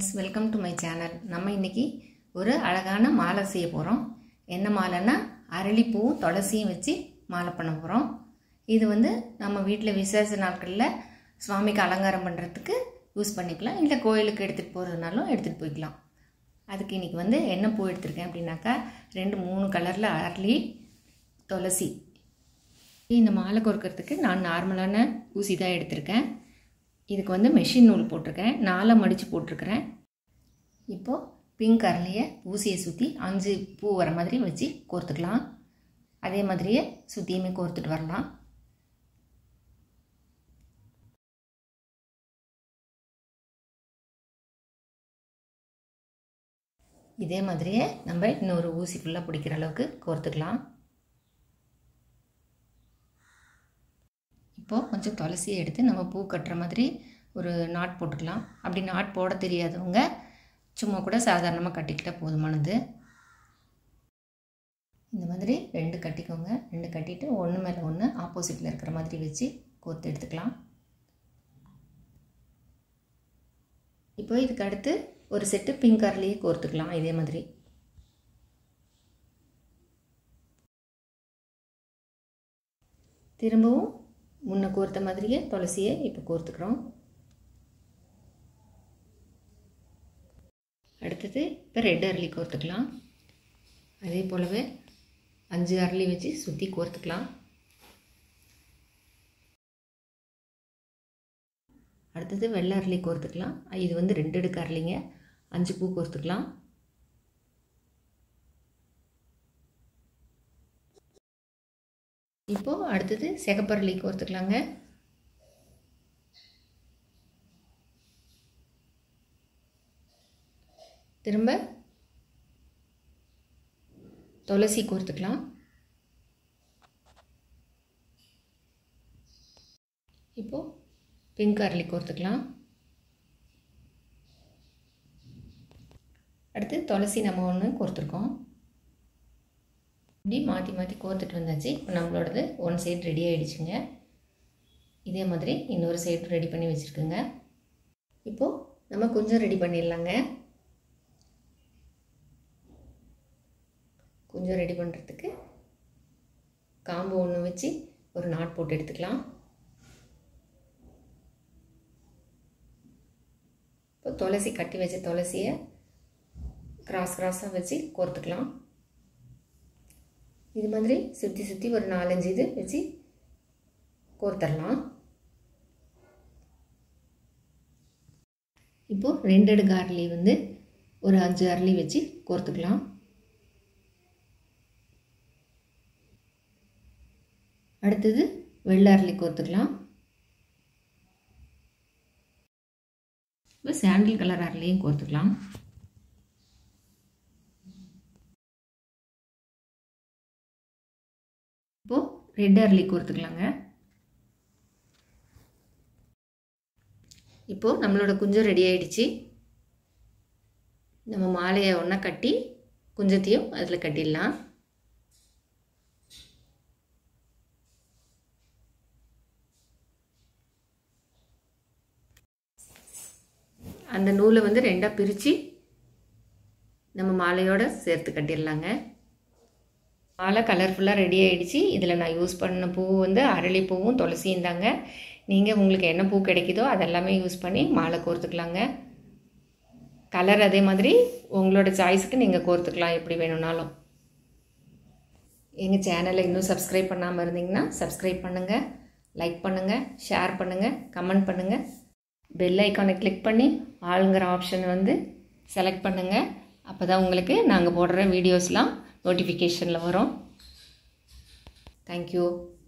friends welcome to my channel நம்ம இன்றைக்கி ஒரு அழகான மாலை செய்ய போகிறோம் என்ன மாலைன்னா அரளிப்பூவும் துளசியும் வச்சு மாலை பண்ண போகிறோம் இது வந்து நம்ம வீட்டில் விசேஷ நாட்களில் சுவாமிக்கு அலங்காரம் பண்ணுறதுக்கு யூஸ் பண்ணிக்கலாம் இல்லை கோயிலுக்கு எடுத்துகிட்டு போகிறதுனாலும் எடுத்துகிட்டு போய்க்கலாம் அதுக்கு இன்றைக்கி வந்து என்ன பூ எடுத்திருக்கேன் அப்படின்னாக்கா ரெண்டு மூணு கலரில் அரளி துளசி இந்த மாலை கோர்க்கறதுக்கு நான் நார்மலான ஊசி தான் எடுத்திருக்கேன் இதுக்கு வந்து மெஷின் நூல் போட்டிருக்கேன் நாலை மடித்து போட்டிருக்கிறேன் இப்போது பிங்க் அரளியை ஊசியை சுற்றி அஞ்சு பூ வர மாதிரி வச்சு கோர்த்துக்கலாம் அதே மாதிரியே சுற்றியுமே கோர்த்துட்டு வரலாம் இதே மாதிரியே நம்ம இன்னொரு ஊசி ஃபுல்லாக பிடிக்கிற அளவுக்கு கோர்த்துக்கலாம் இப்போது கொஞ்சம் துளசியை எடுத்து நம்ம பூ கட்டுற மாதிரி ஒரு நாட் போட்டுக்கலாம் அப்படி நாட் போட தெரியாதவங்க சும்மா கூட சாதாரணமாக கட்டிக்கிட்டால் போதுமானது இந்த மாதிரி ரெண்டு கட்டிக்கோங்க ரெண்டு கட்டிட்டு ஒன்று மேலே ஒன்று ஆப்போசிட்டில் இருக்கிற மாதிரி வச்சு கோர்த்து எடுத்துக்கலாம் இப்போ இதுக்கு அடுத்து ஒரு செட்டு பிங்க் கரலையே கோர்த்துக்கலாம் இதே மாதிரி திரும்பவும் முன்ன கோர்த்த மாதிரியே துளசியை இப்போ கோர்த்துக்கிறோம் அடுத்தது இப்போ ரெட் அரளி கோர்த்துக்கலாம் அதே போலவே அஞ்சு அரளி வச்சு சுற்றி கோர்த்துக்கலாம் அடுத்தது வெள்ளை அரளி கோர்த்துக்கலாம் இது வந்து ரெண்டு அடுக்கு அரளிங்க அஞ்சு பூ கோர்த்துக்கலாம் இப்போது அடுத்தது சிகப்பரளி கோர்த்துக்கலாங்க திரும்ப துளசி கோர்த்துக்கலாம் இப்போது பிங்க் அரளி கோர்த்துக்கலாம் அடுத்து துளசி நம்ம ஒன்று கோர்த்துருக்கோம் இப்படி மாற்றி மாற்றி கோர்த்துட்டு வந்தாச்சு இப்போ நம்மளோடது ஒன் சைடு ரெடி ஆகிடுச்சுங்க இதே மாதிரி இன்னொரு சைடு ரெடி பண்ணி வச்சுருக்குங்க இப்போது நம்ம கொஞ்சம் ரெடி பண்ணிடலாங்க கொஞ்சம் ரெடி பண்ணுறதுக்கு காம்பு ஒன்று வச்சு ஒரு நாட் போட்டு எடுத்துக்கலாம் இப்போ துளசி கட்டி வச்ச துளசியை கிராஸ் கிராஸாக வச்சு கோர்த்துக்கலாம் இது மாதிரி சுற்றி சுற்றி ஒரு நாலஞ்சு இது வச்சு கோர்த்துடலாம் இப்போது ரெண்டு அடுக்கு அரளி வந்து ஒரு அஞ்சு அரளி வச்சு கோர்த்துக்கலாம் அடுத்தது வெள்ளை அரளி கோர்த்துக்கலாம் இப்போ சாண்டில் கலர் அரளியும் கோர்த்துக்கலாம் இப்போது ரெட் அரளி கோர்த்துக்கலாங்க இப்போது நம்மளோட குஞ்சம் ரெடி ஆகிடுச்சு நம்ம மாலையை ஒன்றா கட்டி குஞ்சத்தையும் அதில் கட்டிடலாம் அந்த நூலை வந்து ரெண்டாக பிரித்து நம்ம மாலையோடு சேர்த்து கட்டிடலாங்க மாலை கலர்ஃபுல்லாக ரெடி ஆகிடுச்சு இதில் நான் யூஸ் பண்ண பூ வந்து அரளிப்பூவும் துளசியும் தாங்க நீங்கள் உங்களுக்கு என்ன பூ கிடைக்குதோ அதெல்லாமே யூஸ் பண்ணி மாலை கோர்த்துக்கலாங்க கலர் அதே மாதிரி உங்களோட சாய்ஸுக்கு நீங்கள் கோர்த்துக்கலாம் எப்படி வேணும்னாலும் எங்கள் சேனலை இன்னும் சப்ஸ்கிரைப் பண்ணாமல் இருந்தீங்கன்னா சப்ஸ்கிரைப் பண்ணுங்கள் லைக் பண்ணுங்கள் ஷேர் பண்ணுங்கள் கமெண்ட் பண்ணுங்கள் பெல் ஐக்கானை கிளிக் பண்ணி ஆளுங்கிற ஆப்ஷன் வந்து செலக்ட் பண்ணுங்கள் அப்போ தான் உங்களுக்கு நாங்கள் போடுற வீடியோஸ்லாம் நோட்டிஃபிகேஷனில் வரும் தேங்க்யூ